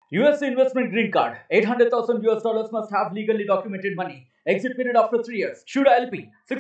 US investment green card. 800,000 US dollars must have legally documented money. Exit period after 3 years. Shuda LP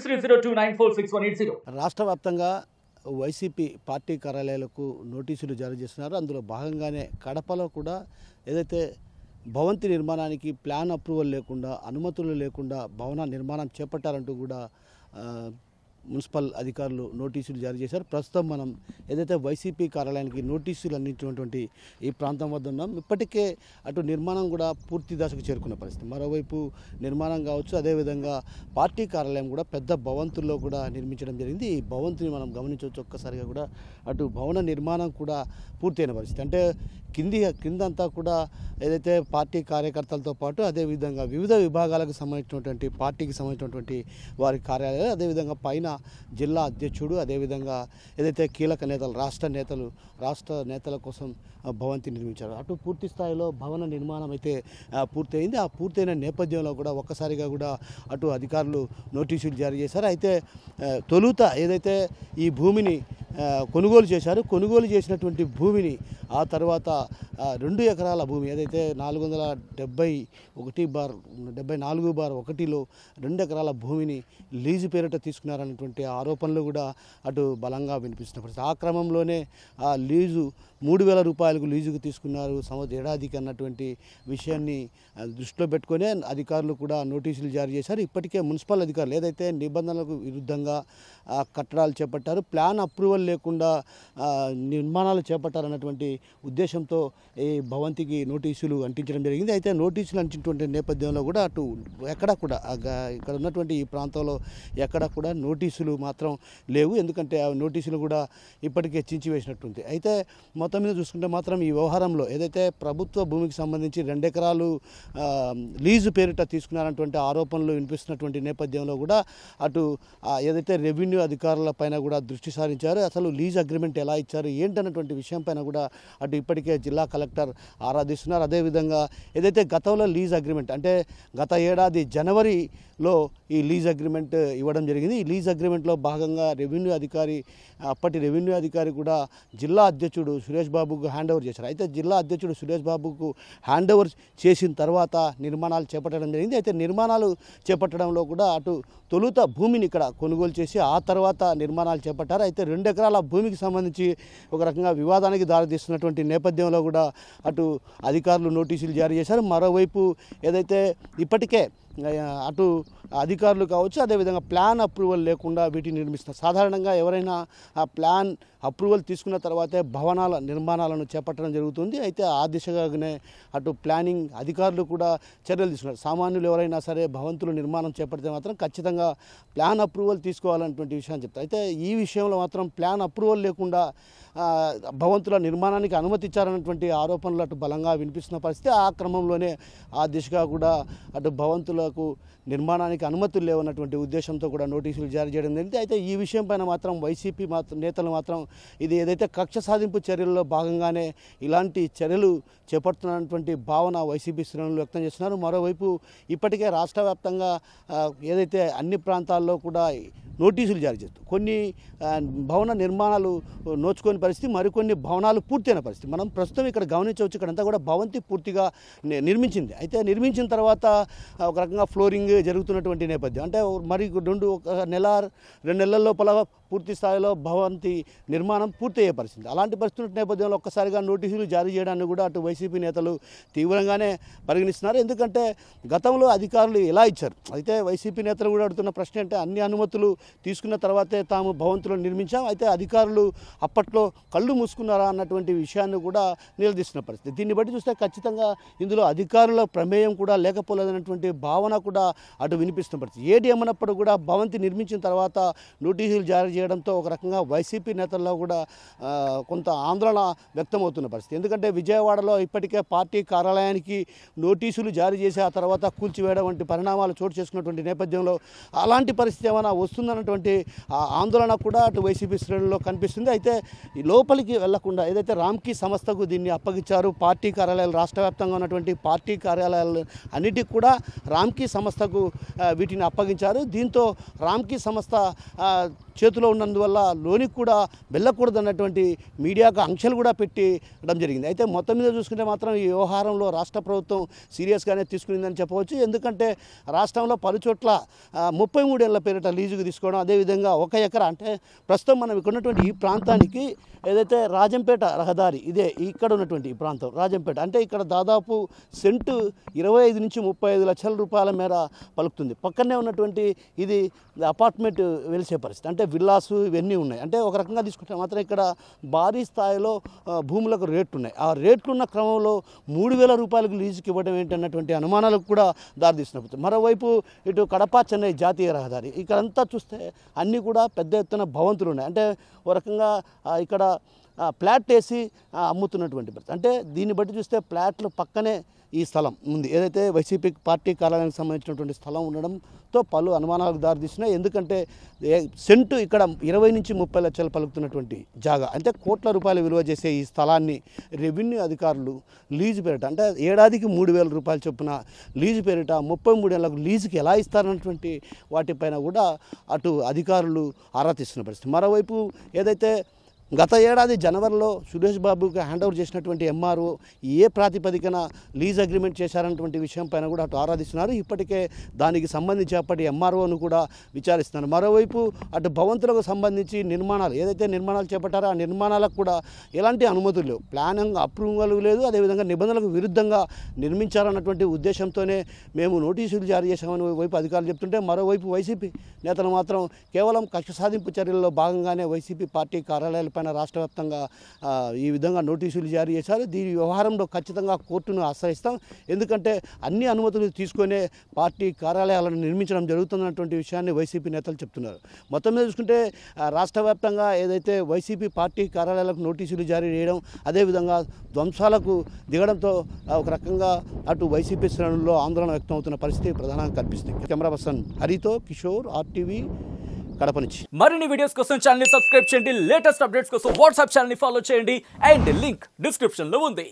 6302946180. రాష్ట్ర వ్యాప్తంగా YCP party కార్యాలయాలకు నోటీసులు జారీ చేస్తున్నారు అందులో భాగంగానే కడపలో కూడా ఏదైతే భవంతి నిర్మాణానికి ప్లాన్ అప్రూవల్ లేకుండా అనుమతులు లేకుండా భవన నిర్మాణం చేపట్టారంటూ కూడా ఆ, మున్సిపల్ అధికారులు నోటీసులు జారీ చేశారు ప్రస్తుతం మనం ఏదైతే వైసీపీ కార్యాలయానికి నోటీసులు అందించినటువంటి ఈ ప్రాంతం వద్ద ఉన్నాం ఇప్పటికే అటు నిర్మాణం కూడా పూర్తి దశకు చేరుకున్న పరిస్థితి మరోవైపు నిర్మాణం కావచ్చు అదేవిధంగా పార్టీ కార్యాలయం కూడా పెద్ద భవంతుల్లో కూడా నిర్మించడం జరిగింది ఈ భవంతిని మనం గమనించవచ్చు ఒక్కసారిగా కూడా అటు భవన నిర్మాణం కూడా పూర్తయిన పరిస్థితి అంటే కింది కిందంతా కూడా ఏదైతే పార్టీ కార్యకర్తలతో పాటు అదేవిధంగా వివిధ విభాగాలకు సంబంధించినటువంటి పార్టీకి సంబంధించినటువంటి వారి కార్యాలయాలు అదేవిధంగా పైన జిల్లా అధ్యక్షుడు అదేవిధంగా ఏదైతే కీలక నేతలు రాష్ట్ర నేతలు రాష్ట్ర నేతల కోసం ఆ, భవంతి నిర్మించారు అటు పూర్తి స్థాయిలో భవన నిర్మాణం అయితే ఆ, పూర్తయింది ఆ పూర్తయిన నేపథ్యంలో కూడా ఒక్కసారిగా కూడా అటు అధికారులు నోటీసులు జారీ చేశారు అయితే ఆ, తొలుత ఏదైతే ఈ భూమిని ఆ, కొనుగోలు చేశారు కొనుగోలు చేసినటువంటి భూమిని ఆ తర్వాత ఆ, రెండు ఎకరాల భూమి ఏదైతే నాలుగు వందల డెబ్బై ఒకటి బార్ డెబ్బై నాలుగు బార్ ఒకటిలో రెండు ఎకరాల భూమిని లీజు పేరిట తీసుకున్నారన్నటువంటి ఆరోపణలు కూడా అటు బలంగా వినిపిస్తున్న పరిస్థితి ఆ క్రమంలోనే ఆ లీజు మూడు వేల రూపాయలకు లీజుకు తీసుకున్నారు సంవత్సరం ఏడాదికి అన్నటువంటి విషయాన్ని ఆ, దృష్టిలో పెట్టుకునే అధికారులు కూడా నోటీసులు జారీ చేశారు ఇప్పటికే మున్సిపల్ అధికారులు ఏదైతే నిబంధనలకు విరుద్ధంగా ఆ, కట్టడాలు చేపట్టారు ప్లాన్ అప్రూవల్ లేకుండా ఆ, నిర్మాణాలు చేపట్టారన్నటువంటి ఉద్దేశంతో ఈ భవంతికి నోటీసులు అంటించడం జరిగింది అయితే నోటీసులు అంటించినటువంటి నేపథ్యంలో కూడా అటు ఎక్కడ కూడా ఆ గా- ఇక్కడ ఉన్నటువంటి ఈ ప్రాంతంలో ఎక్కడ కూడా నోటీసులు మాత్రం లేవు ఎందుకంటే ఆ నోటీసులు కూడా ఇప్పటికే చించివేసినట్టుంది అయితే మొత్తం మీద చూసుకుంటే మాత్రం ఈ వ్యవహారంలో ఏదైతే ప్రభుత్వ భూమికి సంబంధించి రెండెకరాలు ఆ, లీజు పేరిట తీసుకున్నారన్నటువంటి ఆరోపణలు వినిపిస్తున్నటువంటి నేపథ్యంలో కూడా అటు ఆ, ఏదైతే రెవెన్యూ అధికారుల పైన కూడా దృష్టి సారించారు అసలు లీజ్ అగ్రిమెంట్ ఎలా ఇచ్చారు ఏంటన్నటువంటి విషయం పైన కూడా అటు ఇప్పటికే జిల్లా కలెక్టర్ ఆరాధిస్తున్నారు అదేవిధంగా ఏదైతే గతంలో లీజ్ అగ్రిమెంట్ అంటే గత ఏడాది జనవరిలో ఈ లీజ్ అగ్రిమెంట్ ఇవ్వడం జరిగింది ఈ లీజ్ అగ్రిమెంట్లో భాగంగా రెవెన్యూ అధికారి అప్పటి రెవెన్యూ అధికారి కూడా జిల్లా అధ్యక్షుడు సురేష్ బాబుకు హ్యాండ్ ఓవర్ చేశారు అయితే జిల్లా అధ్యక్షుడు సురేష్ బాబుకు హ్యాండ్ ఓవర్ చేసిన తర్వాత నిర్మాణాలు చేపట్టడం జరిగింది అయితే నిర్మాణాలు చేపట్టడంలో కూడా అటు తొలుత భూమిని ఇక్కడ కొనుగోలు చేసి ఆ తర్వాత నిర్మాణాలు చేపట్టారు అయితే రెండు ఎకరాల భూమికి సంబంధించి ఒక రకంగా వివాదానికి దారితీస్తున్నటువంటి నేపథ్యంలో కూడా అటు అధికారులు నోటీసులు జారీ చేశారు మరోవైపు ఏదైతే ఇప్పటికే ఆ, అటు అధికారులు కావచ్చు అదేవిధంగా ప్లాన్ అప్రూవల్ లేకుండా వీటిని నిర్మిస్తున్నారు సాధారణంగా ఎవరైనా ఆ ప్లాన్ అప్రూవల్ తీసుకున్న తర్వాతే భవనాల నిర్మాణాలను చేపట్టడం జరుగుతుంది అయితే ఆ దిశగానే అటు ప్లానింగ్ అధికారులు కూడా చర్యలు తీసుకున్నారు సామాన్యులు ఎవరైనా సరే భవంతుల నిర్మాణం చేపడితే మాత్రం ఖచ్చితంగా ప్లాన్ అప్రూవల్ తీసుకోవాలన్నటువంటి విషయాన్ని చెప్తారు అయితే ఈ విషయంలో మాత్రం ప్లాన్ అప్రూవల్ లేకుండా ఆ, భవంతుల నిర్మాణానికి అనుమతి ఇచ్చారన్నటువంటి ఆరోపణలు అటు బలంగా వినిపిస్తున్న పరిస్థితి ఆ క్రమంలోనే ఆ దిశగా కూడా అటు భవంతులకు నిర్మాణానికి అనుమతులు లేవన్నటువంటి ఉద్దేశంతో కూడా నోటీసులు జారీ చేయడం జరిగింది అయితే ఈ విషయం పైన మాత్రం వైసీపీ మాత్రం నేతలు మాత్రం ఇది ఏదైతే కక్ష సాధింపు చర్యల్లో భాగంగానే ఇలాంటి చర్యలు చేపడుతున్నటువంటి భావన వైసీపీ శ్రేణులు వ్యక్తం చేస్తున్నారు మరోవైపు ఇప్పటికే రాష్ట్ర వ్యాప్తంగా ఆ, ఏదైతే అన్ని ప్రాంతాల్లో కూడా నోటీసులు జారీ చేస్తూ కొన్ని ఆ, భవన నిర్మాణాలు నోచుకోని పరిస్థితి మరికొన్ని భవనాలు పూర్తయిన పరిస్థితి మనం ప్రస్తుతం ఇక్కడ గమనించవచ్చు ఇక్కడంతా కూడా భవంతి పూర్తిగా ని- నిర్మించింది అయితే నిర్మించిన తర్వాత ఆ, ఒక రకంగా ఫ్లోరింగ్ జరుగుతున్నటువంటి నేపథ్యం అంటే మరి రెండు ఒక నెల రెండు నెలల లోపల పూర్తి స్థాయిలో భవంతి నిర్మాణం పూర్తయ్యే పరిస్థితి అలాంటి పరిస్థితుల నేపథ్యంలో ఒక్కసారిగా నోటీసులు జారీ చేయడాన్ని కూడా అటు వైసీపీ నేతలు తీవ్రంగానే పరిగణిస్తున్నారు ఎందుకంటే గతంలో అధికారులు ఎలా ఇచ్చారు అయితే వైసీపీ నేతలు కూడా అడుగుతున్న ప్రశ్న అంటే అన్ని అనుమతులు తీసుకున్న తర్వాతే తాము భవంతులను నిర్మించాం అయితే అధికారులు అప్పట్లో కళ్ళు మూసుకున్నారా అన్నటువంటి విషయాన్ని కూడా నిలదీస్తున్న పరిస్థితి దీన్ని బట్టి చూస్తే ఖచ్చితంగా ఇందులో అధికారుల ప్రమేయం కూడా లేకపోలేదన్నటువంటి భావన కూడా అటు వినిపిస్తున్న పరిస్థితి ఏది ఏమన్నప్పుడు కూడా భవంతి నిర్మించిన తర్వాత నోటీసులు జారీ చేయడంతో ఒక రకంగా వైసీపీ నేతల్లో కూడా ఆ, కొంత ఆందోళన వ్యక్తమవుతున్న పరిస్థితి ఎందుకంటే విజయవాడలో ఇప్పటికే పార్టీ కార్యాలయానికి నోటీసులు జారీ చేసి ఆ తర్వాత కూల్చివేయడం వంటి పరిణామాలు చోటు చేసుకున్నటువంటి నేపథ్యంలో అలాంటి పరిస్థితి ఏమైనా వస్తుందన్నటువంటి ఆ ఆందోళన కూడా అటు వైసీపీ శ్రేణుల్లో కనిపిస్తుంది అయితే ఈ లోపలికి వెళ్లకుండా ఏదైతే రామ్కీ సంస్థకు దీన్ని అప్పగించారు పార్టీ కార్యాలయాలు రాష్ట్ర వ్యాప్తంగా ఉన్నటువంటి పార్టీ కార్యాలయాలు అన్నిటికి కూడా రామ్కీ సంస్థకు ఆ, వీటిని అప్పగించారు దీంతో రామ్కీ సంస్థ ఆ, చేతిలో ఉన్నందువల్ల లోనికి కూడా వెళ్ళకూడదు అన్నటువంటి మీడియాకు ఆంక్షలు కూడా పెట్టడం జరిగింది అయితే మొత్తం మీద చూసుకుంటే మాత్రం ఈ వ్యవహారంలో రాష్ట్ర ప్రభుత్వం సీరియస్గానే తీసుకునిందని చెప్పవచ్చు ఎందుకంటే రాష్ట్రంలో పలు చోట్ల ఆ, ముప్పై మూడేళ్ల పేరిట లీజుకు తీసుకోవడం అదేవిధంగా ఒక ఎకరా అంటే ప్రస్తుతం మనం ఇక్కడ ఉన్నటువంటి ఈ ప్రాంతానికి ఏదైతే రాజంపేట రహదారి ఇదే ఇక్కడ ఉన్నటువంటి ఈ ప్రాంతం రాజంపేట అంటే ఇక్కడ దాదాపు సెంటు ఇరవై ఐదు నుంచి ముప్పై ఐదు లక్షల రూపాయల మేర పలుకుతుంది పక్కనే ఉన్నటువంటి ఇది అపార్ట్మెంట్ వెలిసే పరిస్థితి అంటే విల్లాసు ఇవన్నీ ఉన్నాయి అంటే ఒక రకంగా తీసుకుంటే మాత్రం ఇక్కడ భారీ స్థాయిలో ఆ, భూములకు రేట్లు ఉన్నాయి ఆ రేట్లు ఉన్న క్రమంలో మూడు వేల రూపాయలకు లీజుకి ఇవ్వడం ఏంటన్నటువంటి అనుమానాలకు కూడా దారితీసినప్పుడు మరోవైపు ఇటు కడప చెన్నై జాతీయ రహదారి ఇక్కడంతా చూస్తే అన్నీ కూడా పెద్ద ఎత్తున భవంతులు ఉన్నాయి అంటే ఒక రకంగా ఆ, ఇక్కడ ఆ, ప్లాట్ వేసి ఆ, అమ్ముతున్నటువంటి పరిస్థితి అంటే దీన్ని బట్టి చూస్తే ప్లాట్లు పక్కనే ఈ స్థలం ఉంది ఏదైతే వైసీపీ పార్టీ కార్యాలయానికి సంబంధించినటువంటి స్థలం ఉండడంతో పలు అనుమానాలకు దారితీసినాయి ఎందుకంటే ఏ- సెంటు ఇక్కడ ఇరవై నుంచి ముప్పై లక్షలు పలుకుతున్నటువంటి జాగా అంటే కోట్ల రూపాయలు విలువ చేసే ఈ స్థలాన్ని రెవెన్యూ అధికారులు లీజు పేరిట అంటే ఏడాదికి మూడు వేల రూపాయలు చొప్పున లీజు పేరిట ముప్పై మూడేళ్లకు లీజుకి ఎలా ఇస్తారన్నటువంటి వాటిపైన కూడా అటు అధికారులు ఆరా తీస్తున్న పరిస్థితి మరోవైపు ఏదైతే గత ఏడాది జనవరిలో సురేష్ బాబుకి హ్యాండ్ ఓవర్ చేసినటువంటి ఎంఆర్ఓ ఏ ప్రాతిపదికన లీజ్ అగ్రిమెంట్ చేశారన్నటువంటి విషయం పైన కూడా అటు ఆరాధిస్తున్నారు ఇప్పటికే దానికి సంబంధించి అప్పటి ఎంఆర్ఓను కూడా విచారిస్తున్నారు మరోవైపు అటు భవంతులకు సంబంధించి నిర్మాణాలు ఏదైతే నిర్మాణాలు చేపట్టారో ఆ నిర్మాణాలకు కూడా ఎలాంటి అనుమతులు లేవు ప్లానింగ్ అప్రూవల్ లేదు అదేవిధంగా నిబంధనలకు విరుద్ధంగా నిర్మించారన్నటువంటి ఉద్దేశంతోనే మేము నోటీసులు జారీ చేశామని వైపు అధికారులు చెప్తుంటే మరోవైపు వైసీపీ నేతలు మాత్రం కేవలం కక్ష సాధింపు చర్యల్లో భాగంగానే వైసీపీ పార్టీ కార్యాలయాలపైన రాష్ట్ర వ్యాప్తంగా ఆ, ఈ విధంగా నోటీసులు జారీ చేశారు దీని వ్యవహారంలో ఖచ్చితంగా కోర్టును ఆశ్రయిస్తాం ఎందుకంటే అన్ని అనుమతులు తీసుకొనే పార్టీ కార్యాలయాలను నిర్మించడం జరుగుతున్నటువంటి విషయాన్ని వైసీపీ నేతలు చెప్తున్నారు మొత్తం మీద చూసుకుంటే ఆ, రాష్ట్ర వ్యాప్తంగా ఏదైతే వైసీపీ పార్టీ కార్యాలయాలకు నోటీసులు జారీ చేయడం అదేవిధంగా ధ్వంసాలకు దిగడంతో ఆ, ఒక రకంగా అటు వైసీపీ శ్రేణుల్లో ఆందోళన వ్యక్తం అవుతున్న పరిస్థితి ప్రధానంగా కనిపిస్తుంది కెమెరా పర్సన్ హరితో కిషోర్ ఆర్టీవీ కడప నుంచి మరిన్ని వీడియోస్ కోసం ఛానల్ ని సబ్స్క్రైబ్ చేయండి లేటెస్ట్ అప్డేట్స్ కోసం వాట్సాప్ ఛానల్ ని ఫాలో చేయండి అండ్ లింక్ డిస్క్రిప్షన్ లో ఉంది